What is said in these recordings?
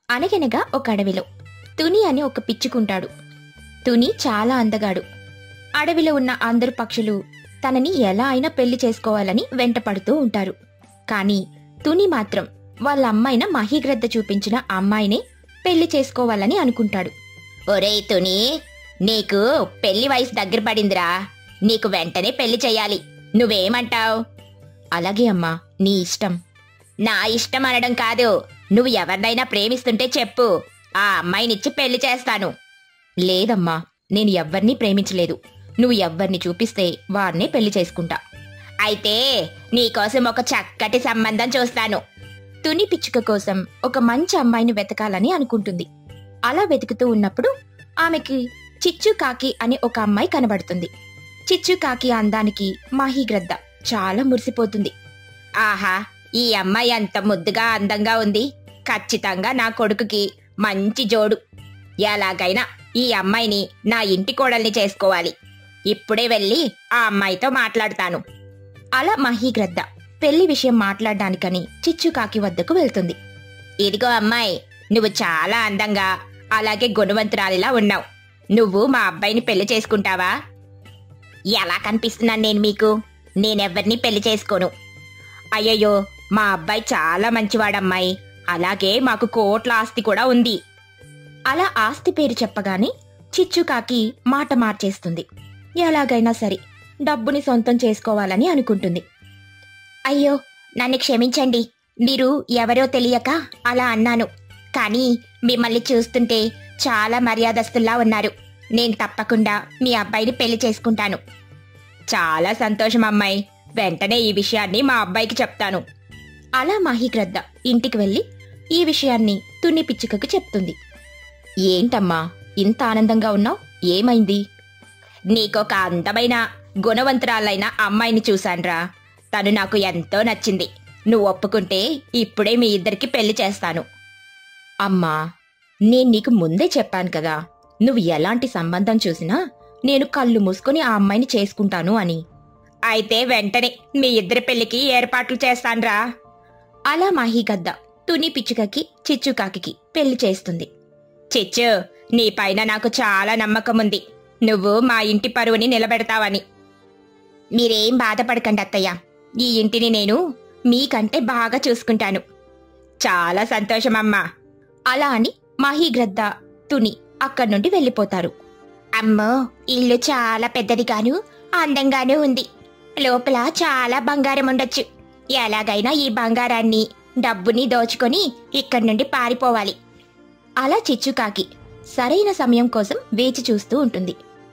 అనగనగా ఒక అడవిలో తుని అని ఒక పిచ్చుకుంటాడు తుని చాలా అందగాడు అడవిలో ఉన్న అందరు పక్షులు తనని ఎలా అయినా పెళ్లి చేసుకోవాలని వెంటపడుతూ ఉంటారు కానీ తుని మాత్రం వాళ్ళ అమ్మాయిన మహిగ్రద్ద చూపించిన అమ్మాయినే పెళ్లి చేసుకోవాలని అనుకుంటాడు ఒరేయ్ తుని నీకు పెళ్లి వయసు దగ్గర పడిందిరా నీకు వెంటనే పెళ్లి చెయ్యాలి నువ్వేమంటావ్ అలాగే అమ్మా నీ ఇష్టం నా ఇష్టం అనడం కాదు నువ్వు ఎవరినైనా ప్రేమిస్తుంటే చెప్పు ఆ అమ్మాయినిచ్చి పెళ్లి చేస్తాను లేదమ్మా నేను ఎవ్వరినీ ప్రేమించలేదు నువ్వు ఎవ్వరిని చూపిస్తే వారినే పెళ్లి చేసుకుంటా అయితే నీకోసం ఒక చక్కటి సంబంధం చూస్తాను తుని పిచ్చుక కోసం ఒక మంచి అమ్మాయిని వెతకాలని అనుకుంటుంది అలా వెతుకుతూ ఉన్నప్పుడు ఆమెకి చిచ్చు కాకి అనే ఒక అమ్మాయి కనబడుతుంది చిచ్చు కాకి అందానికి మాహీగ్రద్ద చాలా మురిసిపోతుంది ఆహా ఈ అమ్మాయి అంత ముద్దుగా అందంగా ఉంది ఖచ్చితంగా నా కొడుకుకి మంచి జోడు ఎలాగైనా ఈ అమ్మాయిని నా ఇంటి కోడల్ని చేసుకోవాలి ఇప్పుడే వెళ్ళి ఆ అమ్మాయితో మాట్లాడతాను అలా మహీగ్రద్ద పెళ్లి విషయం మాట్లాడడానికని చిచ్చుకాకి వద్దకు వెళ్తుంది ఇదిగో అమ్మాయి నువ్వు చాలా అందంగా అలాగే గుణవంతురాలిలా ఉన్నావు నువ్వు మా అబ్బాయిని పెళ్లి చేసుకుంటావా ఎలా కనిపిస్తున్నాను నేను మీకు నేనెవ్వరిని పెళ్లి చేసుకోను అయ్యయ్యో మా అబ్బాయి చాలా మంచివాడమ్మాయి అలాగే మాకు కోట్ల ఆస్తి కూడా ఉంది అలా ఆస్తి పేరు చెప్పగానే చిచ్చుకాకి మాట మార్చేస్తుంది ఎలాగైనా సరే డబ్బుని సొంతం చేసుకోవాలని అనుకుంటుంది అయ్యో నన్ను క్షమించండి మీరు ఎవరో తెలియక అలా అన్నాను కానీ మిమ్మల్ని చూస్తుంటే చాలా మర్యాదస్తుల్లా ఉన్నారు నేను తప్పకుండా మీ అబ్బాయిని పెళ్లి చేసుకుంటాను చాలా సంతోషం అమ్మాయి వెంటనే ఈ విషయాన్ని మా అబ్బాయికి చెప్తాను అలా మహిగ్రద్ద ఇంటికి వెళ్ళి ఈ విషయాన్ని తుని పిచ్చుకకు చెప్తుంది ఏంటమ్మా ఇంత ఆనందంగా ఉన్నావు ఏమైంది నీకొక అందమైన గుణవంతురాలైన అమ్మాయిని చూశాన్రా తను నాకు ఎంతో నచ్చింది నువ్వు ఒప్పుకుంటే ఇప్పుడే మీ ఇద్దరికి పెళ్లి చేస్తాను అమ్మా నేను నీకు ముందే చెప్పాను కదా నువ్వు ఎలాంటి సంబంధం చూసినా నేను కళ్ళు మూసుకొని ఆ అమ్మాయిని చేసుకుంటాను అని అయితే వెంటనే మీ ఇద్దరి పెళ్లికి ఏర్పాట్లు చేస్తాన్రా అలా మహిగద్ద తుని పిచ్చుకకి చిచ్చుకాకి పెళ్లి చేస్తుంది చిచ్చు నీ పైన నాకు చాలా నమ్మకం ఉంది నువ్వు మా ఇంటి పరువుని నిలబెడతావని మీరేం బాధపడకండి అత్తయ్య ఈ ఇంటిని నేను మీకంటే బాగా చూసుకుంటాను చాలా సంతోషమమ్మా అలా అని మహిగ్రద్ద తుని అక్కడి నుండి వెళ్ళిపోతారు అమ్మో ఇల్లు చాలా పెద్దదిగాను అందంగానూ ఉంది లోపల చాలా బంగారం ఉండొచ్చు ఎలాగైనా ఈ బంగారాన్ని డబ్బుని దోచుకొని ఇక్కడి నుండి పారిపోవాలి అలా చిచ్చుకాకి సరైన సమయం కోసం వేచి చూస్తూ ఉంటుంది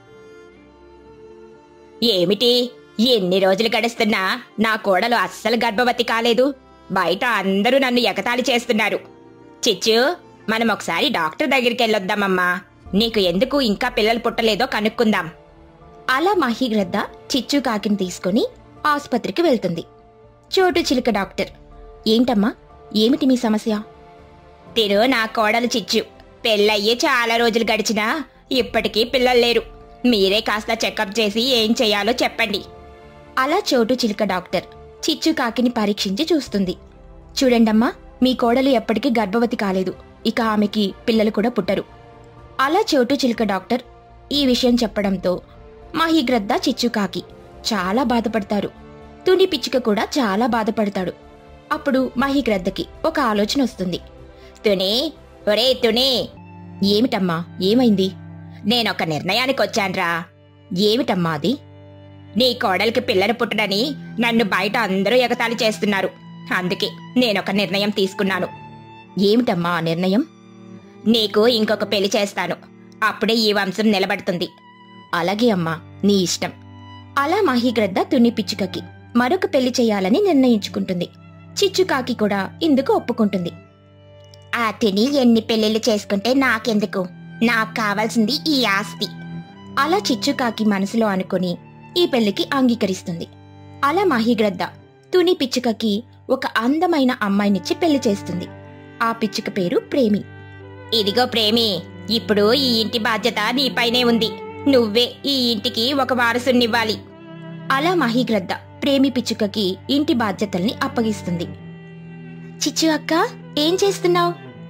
ఏమిటి ఎన్ని రోజులు గడుస్తున్నా నా కోడలు అస్సలు గర్భవతి కాలేదు బయట అందరూ నన్ను ఎగతాళి చేస్తున్నారు చిచ్చు మనం ఒకసారి డాక్టర్ దగ్గరికి వెళ్ళొద్దామమ్మా నీకు ఎందుకు ఇంకా పిల్లలు పుట్టలేదో కనుక్కుందాం అలా మహిగ్రద్ద చిచ్చు కాకిని తీసుకుని ఆసుపత్రికి వెళ్తుంది చోటు చిలుక డాక్టర్ ఏంటమ్మా ఏమిటి మీ సమస్య తిరు నా కోడలు చిచ్చు పెళ్ళయ్యి చాలా రోజులు గడిచినా ఇప్పటికీ పిల్లలు లేరు మీరే కాస్త చెకప్ చేసి ఏం చేయాలో చెప్పండి అలా చోటు చిలుక డాక్టర్ చిచ్చు కాకిని పరీక్షించి చూస్తుంది చూడండమ్మా మీ కోడలు ఎప్పటికీ గర్భవతి కాలేదు ఇక ఆమెకి పిల్లలు కూడా పుట్టరు అలా చోటు చిలుక డాక్టర్ ఈ విషయం చెప్పడంతో మహిగ్రద్ద చిచ్చుకాకి చాలా బాధపడతారు తుని పిచ్చుక కూడా చాలా బాధపడతాడు అప్పుడు మహిగ్రద్దకి ఒక ఆలోచన వస్తుంది తుని ఒరే తుని ఏమిటమ్మా ఏమైంది నేనొక నిర్ణయానికి వచ్చాన్రా ఏమిటమ్మా అది నీ కోడలికి పిల్లలు పుట్టడని నన్ను బయట అందరూ ఎగతాళి చేస్తున్నారు అందుకే నేనొక నిర్ణయం తీసుకున్నాను ఏమిటమ్మా ఆ నిర్ణయం నీకు ఇంకొక పెళ్లి చేస్తాను అప్పుడే ఈ వంశం నిలబడుతుంది అలాగే అమ్మా నీ ఇష్టం అలా మహిగ్రద్ద తుని పిచ్చుకకి మరొక పెళ్లి చేయాలని నిర్ణయించుకుంటుంది చిచ్చుకాకి కూడా ఇందుకు ఒప్పుకుంటుంది ఆ తిని ఎన్ని పెళ్లిళ్ళు చేసుకుంటే నాకెందుకు నాకు కావాల్సింది ఈ ఆస్తి అలా చిచ్చుకాకి మనసులో అనుకుని ఈ పెళ్లికి అంగీకరిస్తుంది అలా మహిగ్రద్ద తుని పిచ్చుకకి ఒక అందమైన అమ్మాయినిచ్చి పెళ్లి చేస్తుంది ఆ పిచ్చుక పేరు ప్రేమి ఇదిగో ప్రేమి ఇప్పుడు ఈ ఇంటి బాధ్యత నీపైనే ఉంది నువ్వే ఈ ఇంటికి ఒక వారసునివ్వాలి అలా మహిగ్రద్ద ప్రేమి పిచ్చుకకి ఇంటి బాధ్యతల్ని అప్పగిస్తుంది చిచ్చు అక్క ఏం చేస్తున్నావు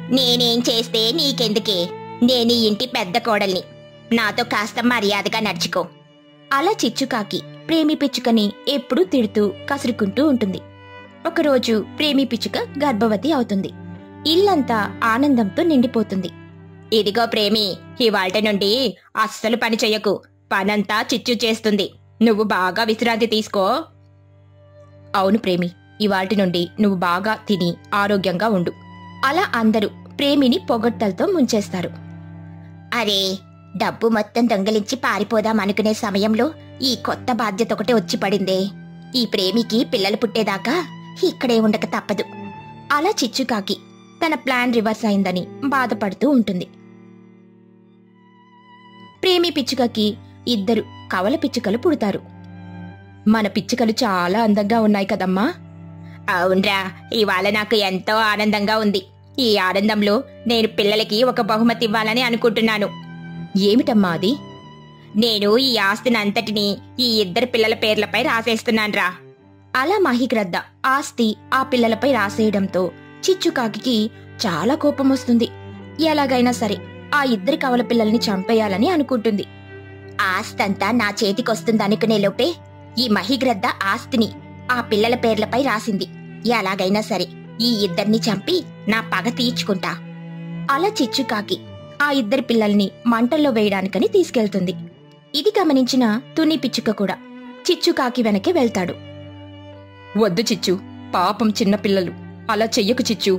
నేనేం చేస్తే నీకెందుకే నేను ఈ ఇంటి పెద్ద కోడల్ని నాతో కాస్త మర్యాదగా నడుచుకో అలా చిచ్చుకాకి ప్రేమి పిచ్చుకని ఎప్పుడూ తిడుతూ కసురుకుంటూ ఉంటుంది ఒకరోజు ప్రేమి పిచ్చుక గర్భవతి అవుతుంది ఇల్లంతా ఆనందంతో నిండిపోతుంది ఇదిగో ప్రేమి ఇవాల్టి నుండి అస్సలు పని చెయ్యకు పనంతా చిచ్చు చేస్తుంది నువ్వు బాగా విశ్రాంతి తీసుకో అవును ప్రేమి ఇవాల్టి నుండి నువ్వు బాగా తిని ఆరోగ్యంగా ఉండు అలా అందరూ ప్రేమిని పొగడ్తలతో ముంచేస్తారు అరే డబ్బు మొత్తం దొంగలించి పారిపోదాం అనుకునే సమయంలో ఈ కొత్త బాధ్యత ఒకటి వచ్చి పడిందే ఈ ప్రేమికి పిల్లలు పుట్టేదాకా ఇక్కడే ఉండక తప్పదు అలా చిచ్చుకాకి తన ప్లాన్ రివర్స్ అయిందని బాధపడుతూ ఉంటుంది ప్రేమి పిచ్చుకకి ఇద్దరు కవల పిచ్చుకలు పుడతారు మన పిచ్చుకలు చాలా అందంగా ఉన్నాయి కదమ్మా అవునరా ఇవాళ నాకు ఎంతో ఆనందంగా ఉంది ఈ ఆనందంలో నేను పిల్లలకి ఒక బహుమతి ఇవ్వాలని అనుకుంటున్నాను ఏమిటమ్మా అది నేను ఈ ఆస్తిని అంతటిని ఈ ఇద్దరు పిల్లల పేర్లపై రాసేస్తున్నాన్రా అలా మహిగ్రద్ద ఆస్తి ఆ పిల్లలపై రాసేయడంతో చిచ్చుకాకి చాలా కోపం వస్తుంది ఎలాగైనా సరే ఆ ఇద్దరి కవల పిల్లల్ని చంపేయాలని అనుకుంటుంది ఆస్తంతా నా చేతికొస్తుందనుకునే లోపే ఈ మహిగ్రద్ద ఆస్తిని ఆ పిల్లల పేర్లపై రాసింది ఎలాగైనా సరే ఈ ఇద్దరిని చంపి నా పగ తీర్చుకుంటా అలా చిచ్చుకాకి ఆ ఇద్దరి పిల్లల్ని మంటల్లో వేయడానికని తీసుకెళ్తుంది ఇది గమనించిన తుని పిచ్చుక కూడా చిచ్చుకాకి వెనకే వెళ్తాడు వద్దు చిచ్చు పాపం చిన్నపిల్లలు అలా చెయ్యకు చిచ్చు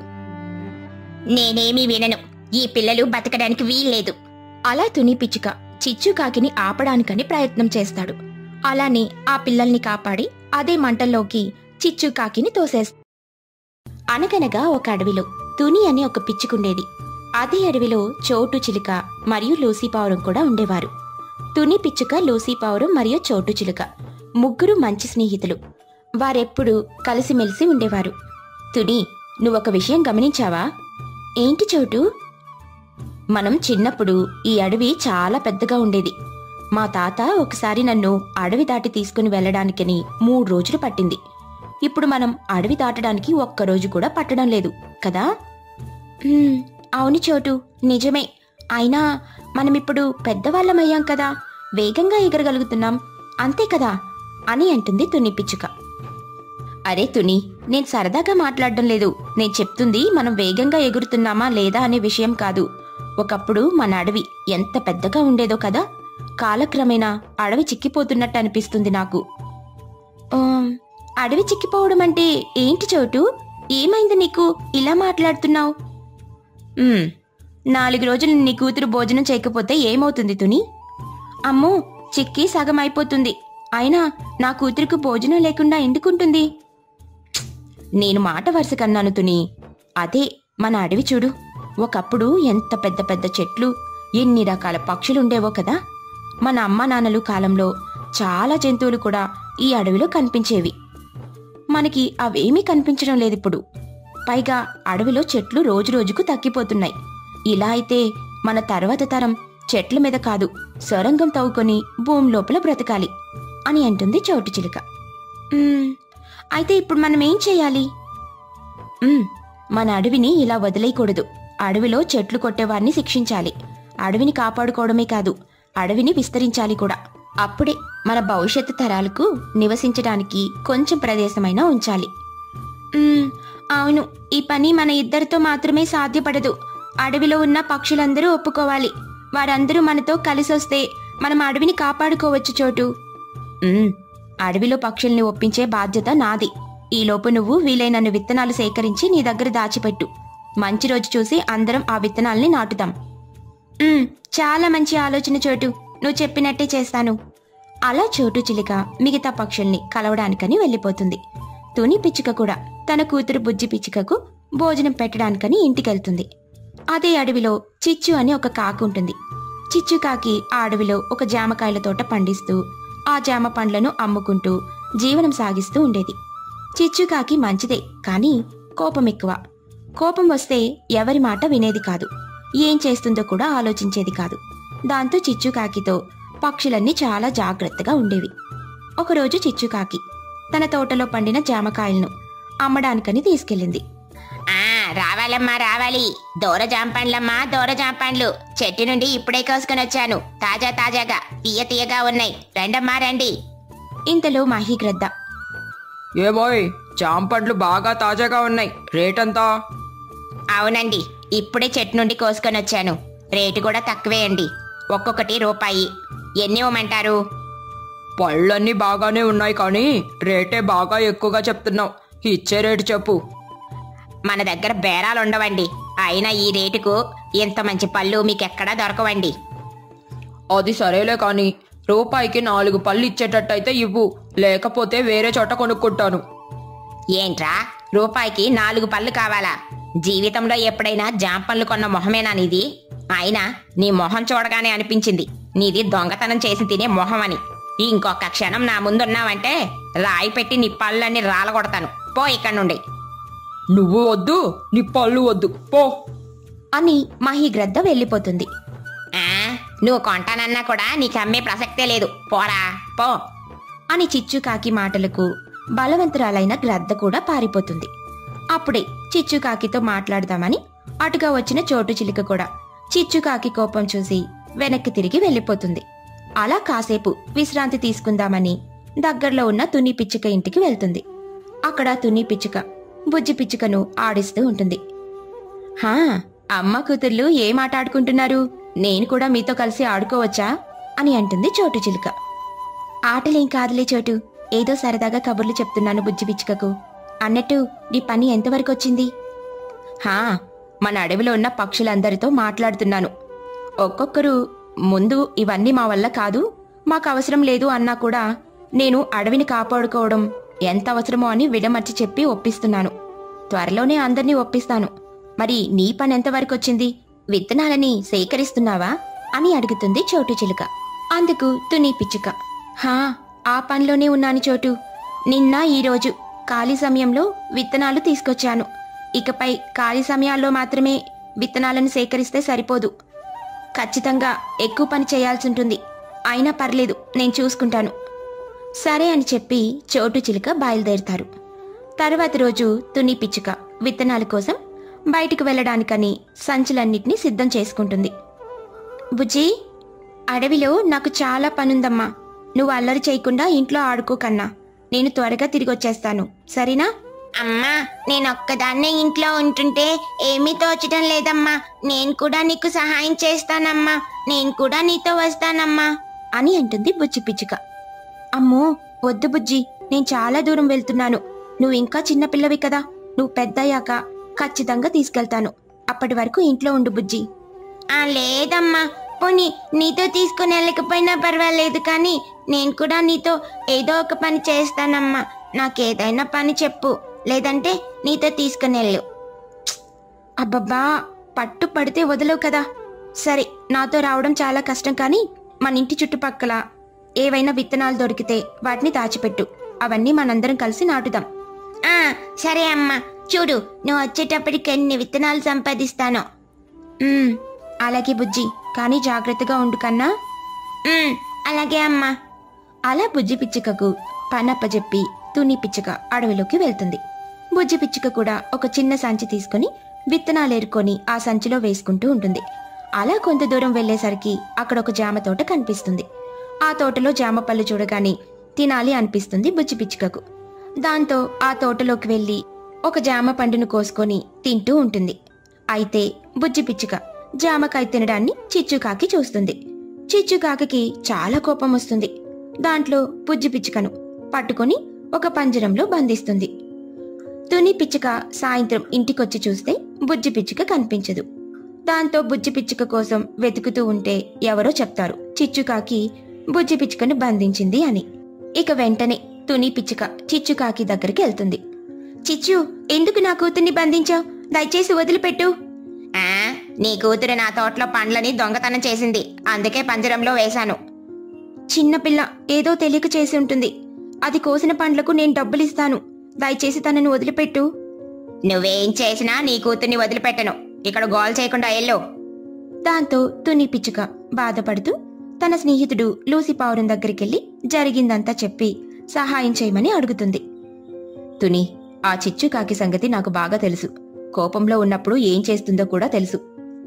నేనేమీ వినను ఈ పిల్లలు బతకడానికి వీల్లేదు అలా తుని పిచ్చుక చిచ్చుకాకిని ఆపడానికని ప్రయత్నం చేస్తాడు అలానే ఆ పిల్లల్ని కాపాడి అదే మంటల్లోకి చిచ్చుకాకిని తోసేస్తాడు అనగనగా ఒక అడవిలో తుని అని ఒక పిచ్చుకుండేది అదే అడవిలో చోటు చిలుక మరియు లూసీ పావురం కూడా ఉండేవారు తుని పిచ్చుక లూసీ పావురం మరియు చోటు చిలుక ముగ్గురు మంచి స్నేహితులు వారెప్పుడూ కలిసిమెలిసి ఉండేవారు తుని నువ్వొక విషయం గమనించావా ఏంటి చోటు మనం చిన్నప్పుడు ఈ అడవి చాలా పెద్దగా ఉండేది మా తాత ఒకసారి నన్ను అడవి దాటి తీసుకుని వెళ్ళడానికని మూడు రోజులు పట్టింది ఇప్పుడు మనం అడవి దాటడానికి ఒక్క రోజు కూడా పట్టడం లేదు కదా "ఉమ్, అవును చోటు నిజమే అయినా మనమిప్పుడు పెద్దవాళ్ళమయ్యాం కదా వేగంగా ఎగరగలుగుతున్నాం అంతే కదా అని అంటుంది తుని పిచ్చుక అరే తుని నేను సరదాగా మాట్లాడడం లేదు నేను చెప్తుంది మనం వేగంగా ఎగురుతున్నామా లేదా అనే విషయం కాదు ఒకప్పుడు మన అడవి ఎంత పెద్దగా ఉండేదో కదా కాలక్రమేణా అడవి చిక్కిపోతున్నట్టు అనిపిస్తుంది నాకు "ఉమ్, అడవి చిక్కిపోవడం అంటే ఏంటి చోటు ఏమైంది నీకు ఇలా మాట్లాడుతున్నావు నాలుగు రోజులు నీ కూతురు భోజనం చేయకపోతే ఏమవుతుంది తుని అమ్మో చిక్కి సగం అయిపోతుంది అయినా నా కూతురుకు భోజనం లేకుండా ఎందుకుంటుంది నేను మాట వరుస కన్నాను తుని అదే మన అడవి చూడు ఒకప్పుడు ఎంత పెద్ద పెద్ద చెట్లు ఎన్ని రకాల పక్షులుండేవో కదా మన అమ్మ నాన్నలు కాలంలో చాలా జంతువులు కూడా ఈ అడవిలో కనిపించేవి మనకి అవేమీ కనిపించడం లేదిప్పుడు పైగా అడవిలో చెట్లు రోజురోజుకు తగ్గిపోతున్నాయి ఇలా అయితే మన తర్వాత తరం చెట్ల మీద కాదు సొరంగం తవ్వుకొని భూమి లోపల బ్రతకాలి అని అంటుంది చోటు చిలుక "మ్మ్, అయితే ఇప్పుడు మనం ఏం చేయాలి "మ్మ్, మన అడవిని ఇలా వదిలేయకూడదు అడవిలో చెట్లు కొట్టేవారిని శిక్షించాలి అడవిని కాపాడుకోవడమే కాదు అడవిని విస్తరించాలి కూడా అప్పుడే మన భవిష్యత్తు తరాలకు నివసించడానికి కొంచెం ప్రదేశమైనా ఉంచాలి "మ్మ్, అవును ఈ పని మన ఇద్దరితో మాత్రమే సాధ్యపడదు అడవిలో ఉన్న పక్షులందరూ ఒప్పుకోవాలి వారందరూ మనతో కలిసొస్తే మనం అడవిని కాపాడుకోవచ్చు చోటు "మ్మ్, అడవిలో పక్షుల్ని ఒప్పించే బాధ్యత నాది ఈలోపు నువ్వు వీలైనన్ని విత్తనాలు సేకరించి నీ దగ్గర దాచిపెట్టు మంచి రోజు చూసి అందరం ఆ విత్తనాల్ని నాటుదాం "మ్మ్, చాలా మంచి ఆలోచన చోటు నువ్వు చెప్పినట్టే చేస్తాను అలా చోటు చిలుక మిగతా పక్షుల్ని కలవడానికని వెళ్ళిపోతుంది తుని పిచ్చుక కూడా తన కూతురు బుజ్జి పిచ్చుకకు భోజనం పెట్టడానికని ఇంటికెళ్తుంది అదే అడవిలో చిచ్చు అని ఒక కాకి ఉంటుంది చిచ్చు కాకి ఆ అడవిలో ఒక జామకాయల తోట పండిస్తూ ఆ జామ పండ్లను అమ్ముకుంటూ జీవనం సాగిస్తూ ఉండేది చిచ్చు కాకి మంచిదే కానీ కోపం ఎక్కువ కోపం వస్తే ఎవరి మాట వినేది కాదు ఏం చేస్తుందో కూడా ఆలోచించేది కాదు దాంతో చిచ్చుకాకితో పక్షులన్నీ చాలా జాగ్రత్తగా ఉండేవి ఒకరోజు చిచ్చుకాకి తన తోటలో పండిన జామకాయలను అమ్మడానికని తీసుకెళ్ళింది ఆ రావాలమ్మా రావాలి దూర జాంపండ్లమ్మా దూర జాంపండ్లు చెట్టు నుండి ఇప్పుడే కోసుకొని వచ్చాను తాజా తాజాగా తీయ తీయగా ఉన్నాయి రండమ్మా రండి ఇంతలో మహిగ్రద్ద ఏమోయ్ జాంపండ్లు బాగా తాజాగా ఉన్నాయి రేటంతా అవునండి ఇప్పుడే చెట్టు నుండి కోసుకొని వచ్చాను రేటు కూడా తక్కువే అండి ఒక్కొక్కటి రూపాయి ఎన్ని ఇవ్వమంటారు పళ్ళన్నీ బాగానే ఉన్నాయి కానీ రేటే బాగా ఎక్కువగా చెప్తున్నావు ఇచ్చే రేటు చెప్పు మన దగ్గర బేరాలు ఉండవండి అయినా ఈ రేటుకు ఇంత మంచి పళ్ళు మీకెక్కడా దొరకవండి అది సరేలే కానీ రూపాయికి నాలుగు పళ్ళు ఇచ్చేటట్టయితే ఇవ్వు లేకపోతే వేరే చోట కొనుక్కుంటాను ఏంట్రా రూపాయికి నాలుగు పళ్ళు కావాలా జీవితంలో ఎప్పుడైనా జాంపళ్ళు కొన్న మొహమేనా నీది అయినా నీ మొహం చూడగానే అనిపించింది నీది దొంగతనం చేసి తినే మొహం అని ఇంకొక క్షణం నా ముందున్నావంటే రాయి పెట్టి నీ పళ్ళన్నీ రాలగొడతాను పో ఇక్కడి నుండి నువ్వు వద్దు నీ పళ్ళు వద్దు పో అని మహిగ్రద్ద వెళ్ళిపోతుంది ఆ నువ్వు కొంటానన్నా కూడా నీకు అమ్మే ప్రసక్తే లేదు పోరా పో అని చిచ్చుకాకి మాటలకు బలవంతురాలైన గ్రద్ద కూడా పారిపోతుంది అప్పుడే చిచ్చుకాకితో మాట్లాడదామని అటుగా వచ్చిన చోటు చిలుక కూడా చిచ్చుకాకి కోపం చూసి వెనక్కి తిరిగి వెళ్ళిపోతుంది అలా కాసేపు విశ్రాంతి తీసుకుందామని దగ్గరలో ఉన్న తుని పిచ్చుక ఇంటికి వెళ్తుంది అక్కడ తుని పిచ్చుక బుజ్జి పిచ్చుకను ఆడిస్తూ ఉంటుంది హా అమ్మ కూతుర్లు ఏం ఆట ఆడుకుంటున్నారు నేను కూడా మీతో కలిసి ఆడుకోవచ్చా అని అంటుంది చోటు చిలుక ఆటలేం కాదులే చోటు ఏదో సరదాగా కబుర్లు చెప్తున్నాను బుజ్జి పిచ్చుకకు అన్నట్టు నీ పని ఎంతవరకు వచ్చింది హా మన అడవిలో ఉన్న పక్షులందరితో మాట్లాడుతున్నాను ఒక్కొక్కరు ముందు ఇవన్నీ మా వల్ల కాదు మాకు అవసరం లేదు అన్నా కూడా నేను అడవిని కాపాడుకోవడం ఎంత అవసరమో అని విడమర్చి చెప్పి ఒప్పిస్తున్నాను త్వరలోనే అందరినీ ఒప్పిస్తాను మరి నీ పని ఎంతవరకు వచ్చింది విత్తనాలని సేకరిస్తున్నావా అని అడుగుతుంది చోటు చిలుక అందుకు తుని పిచ్చుక హా ఆ పనిలోనే ఉన్నాను చోటు నిన్న ఈరోజు ఖాళీ సమయంలో విత్తనాలు తీసుకొచ్చాను ఇకపై ఖాళీ సమయాల్లో మాత్రమే విత్తనాలను సేకరిస్తే సరిపోదు ఖచ్చితంగా ఎక్కువ పని చేయాల్సి ఉంటుంది అయినా పర్లేదు నేను చూసుకుంటాను సరే అని చెప్పి చోటు చిలుక బయలుదేరుతారు తర్వాతి రోజు తుని పిచ్చుక విత్తనాల కోసం బయటికి వెళ్ళడానికని సంచులన్నిటినీ సిద్ధం చేసుకుంటుంది బుజ్జి అడవిలో నాకు చాలా పనుందమ్మా నువ్వు అల్లరి చేయకుండా ఇంట్లో ఆడుకోకన్నా నేను త్వరగా తిరిగి వచ్చేస్తాను సరేనా అమ్మా నేను ఒక్కదాన్నే ఇంట్లో ఉంటుంటే ఏమీ తోచడం లేదమ్మా నేను కూడా నీకు సహాయం చేస్తానమ్మా నేను కూడా నీతో వస్తానమ్మా అని అంటుంది బుజ్జి పిచ్చుక అమ్మో వద్దు బుజ్జి నేను చాలా దూరం వెళ్తున్నాను నువ్వు ఇంకా చిన్నపిల్లవి కదా నువ్వు పెద్దయ్యాక ఖచ్చితంగా తీసుకెళ్తాను అప్పటి వరకు ఇంట్లో ఉండు బుజ్జి ఆ లేదమ్మా పోనీ నీతో తీసుకుని వెళ్ళకపోయినా పర్వాలేదు కానీ నేను కూడా నీతో ఏదో ఒక పని చేస్తానమ్మా నాకేదైనా పని చెప్పు లేదంటే నీతో తీసుకుని వెళ్ళు అబ్బబ్బా పట్టు పడితే వదలవు కదా సరే నాతో రావడం చాలా కష్టం కానీ మన ఇంటి చుట్టుపక్కల ఏవైనా విత్తనాలు దొరికితే వాటిని దాచిపెట్టు అవన్నీ మనందరం కలిసి నాటుదాం ఆ సరే అమ్మా చూడు నువ్వు వచ్చేటప్పటికి ఎన్ని విత్తనాలు సంపాదిస్తానో ఉమ్, అలాగే బుజ్జి కానీ జాగ్రత్తగా ఉండు కన్నా ఉమ్, అలాగే అమ్మా అలా బుజ్జి పిచ్చుకకు పనప్పజెప్పి తుని పిచ్చుక అడవిలోకి వెళ్తుంది బుజ్జి పిచ్చుక కూడా ఒక చిన్న సంచి తీసుకుని విత్తనాలు ఏరుకొని ఆ సంచిలో వేసుకుంటూ ఉంటుంది అలా కొంత దూరం వెళ్ళేసరికి అక్కడ ఒక జామ తోట కనిపిస్తుంది ఆ తోటలో జామ పళ్ళు చూడగానే తినాలి అనిపిస్తుంది బుజ్జి పిచ్చుకకు దాంతో ఆ తోటలోకి వెళ్ళి ఒక జామ పండును కోసుకొని తింటూ ఉంటుంది అయితే బుజ్జి పిచ్చుక జామకాయ తినడాన్ని చిచ్చుకాకి చూస్తుంది చిచ్చుకాకి చాలా కోపం వస్తుంది దాంట్లో బుజ్జి పిచ్చుకను పట్టుకొని ఒక పంజరంలో బంధిస్తుంది తుని పిచ్చుక సాయంత్రం ఇంటికొచ్చి చూస్తే బుజ్జి పిచ్చుక కనిపించదు దాంతో బుజ్జి పిచ్చుక కోసం వెతుకుతూ ఉంటే ఎవరో చెప్తారు చిచ్చుకాకి బుజ్జి పిచ్చుకను బంధించింది అని ఇక వెంటనే తుని పిచ్చుక చిచ్చుకాకి దగ్గరికి వెళ్తుంది చిచ్చు ఎందుకు నా కూతుర్ని బంధించావు దయచేసి వదిలిపెట్టు ఆ నీ కూతురు నా తోటలో పండ్లని దొంగతనం చేసింది అందుకే పంజరంలో వేశాను చిన్నపిల్ల ఏదో తెలియక చేసి ఉంటుంది అది కోసిన పండ్లకు నేను డబ్బులిస్తాను దయచేసి తనని వదిలిపెట్టు నువ్వేం చేసినా నీ కూతుర్ని వదిలిపెట్టను ఇక్కడ గోల్ చేయకుండా ఎల్లో దాంతో తుని పిచ్చుక బాధపడుతూ తన స్నేహితుడు లూసి పావురం దగ్గరికెళ్ళి జరిగిందంతా చెప్పి సహాయం చేయమని అడుగుతుంది తుని ఆ చిచ్చుకాకి సంగతి నాకు బాగా తెలుసు కోపంలో ఉన్నప్పుడు ఏం చేస్తుందో కూడా తెలుసు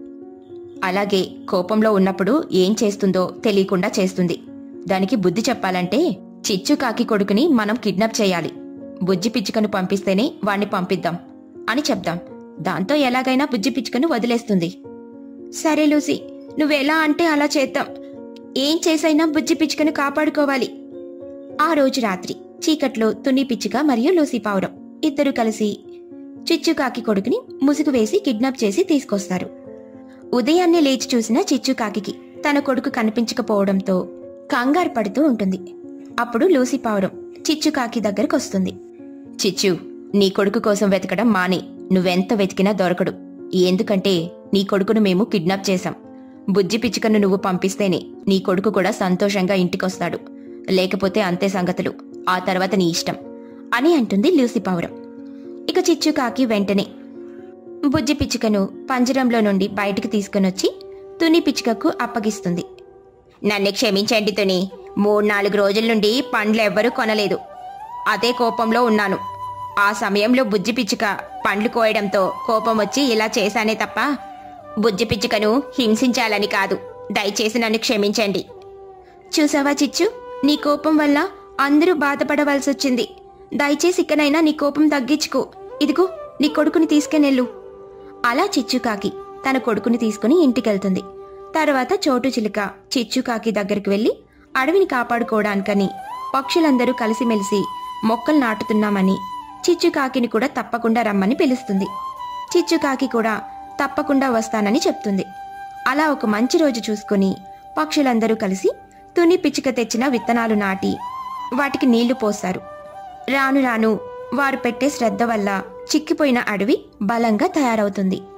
అలాగే కోపంలో ఉన్నప్పుడు ఏం చేస్తుందో తెలియకుండా చేస్తుంది దానికి బుద్ధి చెప్పాలంటే చిచ్చు కాకి కొడుకుని మనం కిడ్నాప్ చేయాలి బుజ్జి పిచ్చుకను పంపిస్తేనే వాణ్ణి పంపిద్దాం అని చెప్దాం దాంతో ఎలాగైనా బుజ్జి పిచ్చుకను వదిలేస్తుంది సరే లూసి నువ్వెలా అంటే అలా చేద్దాం ఏం చేసైనా బుజ్జి పిచ్చుకను కాపాడుకోవాలి ఆ రోజు రాత్రి చీకట్లో తుని పిచ్చుక మరియు లూసి పావురం ఇద్దరు కలిసి చిచ్చుకాకి కొడుకుని ముసుగు వేసి కిడ్నాప్ చేసి తీసుకొస్తారు ఉదయాన్నే లేచి చూసిన చిచ్చుకాకి తన కొడుకు కనిపించకపోవడంతో కంగారు పడుతూ ఉంటుంది అప్పుడు లూసి పావురం చిచ్చుకాకి దగ్గరకు వస్తుంది చిచ్చు నీ కొడుకు కోసం వెతకడం మానే నువ్వెంత వెతికినా దొరకడు ఎందుకంటే నీ కొడుకును మేము కిడ్నాప్ చేశాం బుజ్జి పిచ్చుకను నువ్వు పంపిస్తేనే నీ కొడుకు కూడా సంతోషంగా ఇంటికొస్తాడు లేకపోతే అంతే సంగతులు ఆ తర్వాత నీ ఇష్టం అని అంటుంది లూసి పావురం ఇక చిచ్చుకాకి వెంటనే బుజ్జి పిచ్చుకను పంజరంలో నుండి బయటికి తీసుకునొచ్చి తుని పిచ్చుకకు అప్పగిస్తుంది నన్ను క్షమించండి తుని మూడు నాలుగు రోజుల నుండి పండ్లు ఎవ్వరూ కొనలేదు అదే కోపంలో ఉన్నాను ఆ సమయంలో బుజ్జి పిచ్చుక పండ్లు కోయడంతో కోపం వచ్చి ఇలా చేశానే తప్ప బుజ్జి పిచ్చుకను హింసించాలని కాదు దయచేసి నన్ను క్షమించండి చూసావా చిచ్చు నీ కోపం వల్ల అందరూ బాధపడవలసొచ్చింది దయచేసి ఇకనైనా నీ కోపం తగ్గించుకో ఇదిగో నీ కొడుకుని తీసుకెనెళ్ళు అలా చిచ్చుకాకి తన కొడుకుని తీసుకుని ఇంటికెళ్తుంది తర్వాత చోటు చిలుక చిచ్చుకాకి దగ్గరికి వెళ్లి అడవిని కాపాడుకోవడానికని పక్షులందరూ కలిసిమెలిసి మొక్కలు నాటుతున్నామని చిచ్చుకాకిని కూడా తప్పకుండా రమ్మని పిలుస్తుంది చిచ్చుకాకి కూడా తప్పకుండా వస్తానని చెప్తుంది అలా ఒక మంచి రోజు చూసుకుని పక్షులందరూ కలిసి తుని పిచ్చుక తెచ్చిన విత్తనాలు నాటి వాటికి నీళ్లు పోస్తారు రాను రాను వారు పెట్టే శ్రద్ధ వల్ల చిక్కిపోయిన అడవి బలంగా తయారవుతుంది